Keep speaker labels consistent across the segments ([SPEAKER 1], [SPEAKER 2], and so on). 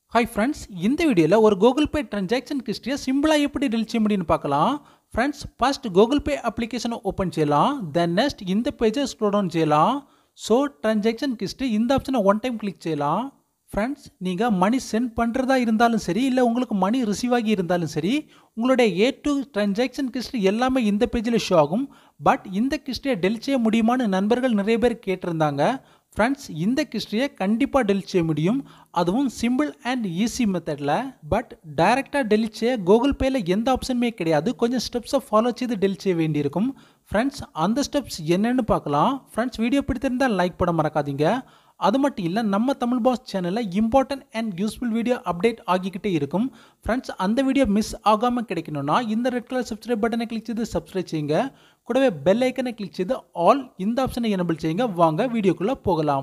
[SPEAKER 1] hi friends இந்த வீடியோவில் ஒரு கூகுள் பே ட்ரான்சாக்ஷன் ஹிஸ்ட்ரியை சிம்பிளாக எப்படி டெலிட் செய்ய முடியும்னு பார்க்கலாம் ஃப்ரெண்ட்ஸ் ஃபர்ஸ்ட் கூகுள் பே அப்ளிகேஷனை ஓப்பன் செய்யலாம் தென் நெக்ஸ்ட் இந்த பேஜை ஸ்க்ரோல் டவுன் செய்யலாம் ஸோ ட்ரான்சாக்ஷன் ஹிஸ்ட்ரி இந்த ஆப்ஷனை ஒன் டைம் கிளிக் செய்யலாம் ஃப்ரெண்ட்ஸ் நீங்கள் மணி சென்ட் பண்ணுறதா இருந்தாலும் சரி இல்லை உங்களுக்கு மணி ரிசீவ் ஆகி இருந்தாலும் சரி உங்களுடைய ஏ டு ட்ரான்சாக்ஷன் ஹிஸ்ட்ரி எல்லாமே இந்த பேஜில் ஷோ ஆகும் பட் இந்த ஹிஸ்ட்ரியை டெலிட் செய்ய முடியுமான்னு நண்பர்கள் நிறைய பேர் கேட்டிருந்தாங்க ஃப்ரெண்ட்ஸ் இந்த ஹிஸ்ட்ரியை கண்டிப்பாக டெலிட் செய்ய முடியும் அதுவும் சிம்பிள் அண்ட் ஈஸி மெத்தடில் பட் டைரெக்டாக டெலிட் செய்ய கூகுள் பேயில் எந்த ஆப்ஷனுமே கிடையாது கொஞ்சம் ஸ்டெப்ஸை ஃபாலோ செய்து டெலிட் செய்ய வேண்டியிருக்கும் ஃப்ரெண்ட்ஸ் அந்த ஸ்டெப்ஸ் என்னென்னு பார்க்கலாம் ஃப்ரெண்ட்ஸ் வீடியோ பிடித்திருந்தால் லைக் பண்ண மறக்காதீங்க அது மட்டும் இல்லை நம்ம தமிழ் பாஸ் சேனலில் important and useful video update ஆகிக்கிட்டே இருக்கும் ஃப்ரெண்ட்ஸ் அந்த வீடியோ மிஸ் ஆகாமல் கிடைக்கணும்னா இந்த ரெட் கலர் சப்ஸ்கிரைப் பட்டனை கிளிக் செய்து சப்ஸ்கிரைப் செய்யுங்க கூடவே பெல் ஐக்கனை கிளிக் செய்து ஆல் இந்த ஆப்ஷனை எனபிள் செய்யுங்க வாங்க வீடியோக்குள்ளே போகலாம்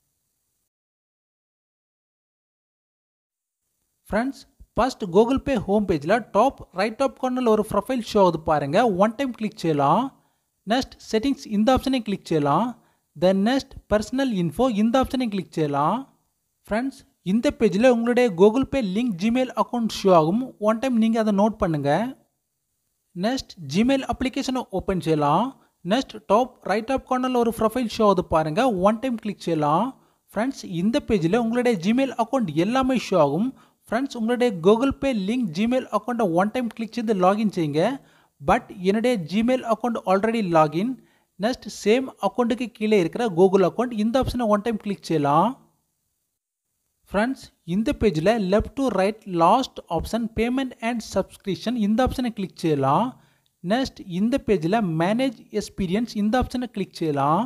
[SPEAKER 1] friends first Google Pay home பேஜில் டாப் ரைட் டாப் கார்னரில் ஒரு ப்ரொஃபைல் ஷோ ஆகுது பாருங்கள் ஒன் டைம் கிளிக் செய்யலாம் நெக்ஸ்ட் செட்டிங்ஸ் இந்த ஆப்ஷனை கிளிக் செய்யலாம் தென் நெக்ஸ்ட் பர்சனல் இன்ஃபோ இந்த ஆப்ஷனை கிளிக் செய்யலாம் ஃப்ரெண்ட்ஸ் இந்த பேஜில் உங்களுடைய Google Pay link Gmail account show ஆகும் ஒன் டைம் நீங்கள் அதை நோட் பண்ணுங்கள் நெக்ஸ்ட் ஜிமெயில் அப்ளிகேஷனை ஓப்பன் செய்யலாம் நெக்ஸ்ட் டாப் ரைட் டாப் கார்னரில் ஒரு ப்ரொஃபைல் ஷோ ஆகுது பாருங்கள் ஒன் டைம் கிளிக் செய்யலாம் ஃப்ரெண்ட்ஸ் இந்த பேஜில் உங்களுடைய ஜிமெயில் அக்கௌண்ட் எல்லாமே ஷோ ஆகும் ஃப்ரெண்ட்ஸ் உங்களுடைய கூகுள் பே லிங்க் ஜிமெயில் அக்கௌண்ட்டை ஒன் டைம் கிளிக் செய்து லாகின் செய்யுங்க பட் என்னுடைய Gmail account already login next same அக்கௌண்ட்டுக்கு கீழே இருக்கிற கூகுள் அக்கௌண்ட் இந்த ஆப்ஷனை ஒன் டைம் கிளிக் செய்யலாம் ஃப்ரெண்ட்ஸ் இந்த பேஜில் left to right last option payment and subscription இந்த ஆப்ஷனை கிளிக் செய்யலாம் நெக்ஸ்ட் இந்த பேஜில் மேனேஜ் எக்ஸ்பீரியன்ஸ் இந்த ஆப்ஷனை கிளிக் செய்யலாம்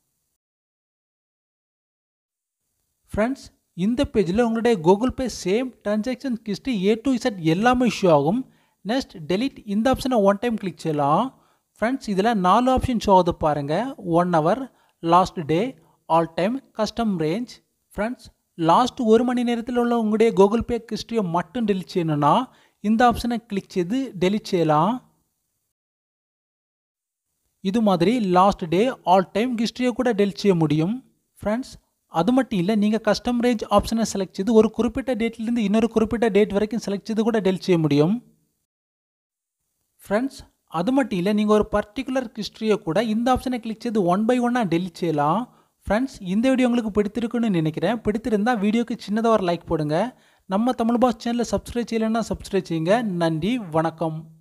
[SPEAKER 1] ஃப்ரெண்ட்ஸ் இந்த பேஜில் உங்களுடைய Google Pay same transaction history A to Z எல்லாமே இஷ்யூ ஆகும் நெக்ஸ்ட் டெலிட் இந்த ஆப்ஷனை ஒன் டைம் கிளிக் செய்யலாம் ஃப்ரெண்ட்ஸ் இதில் நாலு ஆப்ஷன் ஷோ ஆகுது பாருங்கள் one hour last day all time custom range friends last ஒரு மணி நேரத்தில் உள்ள உங்களுடைய கூகுள் பே ஹிஸ்ட்ரியை மட்டும் டெலிட் செய்யணும்னா இந்த ஆப்ஷனை கிளிக் செய்து டெலிட் செய்யலாம் இது மாதிரி லாஸ்ட் டே ஆல் டைம் ஹிஸ்ட்ரியை கூட டெலிட் செய்ய முடியும் ஃப்ரெண்ட்ஸ் அது மட்டும் இல்லை நீங்கள் கஸ்டம் ரேஞ்ச் ஆப்ஷனை செலக்ட் செய்து ஒரு குறிப்பிட்ட டேட்லேருந்து இன்னொரு குறிப்பிட்ட டேட் வரைக்கும் செலக்ட் செய்து கூட டெலிட் செய்ய முடியும் ஃப்ரெண்ட்ஸ் அது மட்டும் இல்லை நீங்கள் ஒரு பர்டிகுலர் ஹிஸ்ட்ரியை கூட இந்த ஆப்ஷனை கிளிக் செய்து ஒன் பை ஒன்னாக டெலிட் செய்யலாம் ஃப்ரெண்ட்ஸ் இந்த வீடியோ உங்களுக்கு பிடித்திருக்குன்னு நினைக்கிறேன் பிடித்திருந்தால் வீடியோக்கு சின்னதாக ஒரு லைக் போடுங்க நம்ம தமிழ் பாஸ் சேனலை சப்ஸ்கிரைப் செய்யலைன்னா சப்ஸ்கிரைப் செய்யுங்க நன்றி வணக்கம்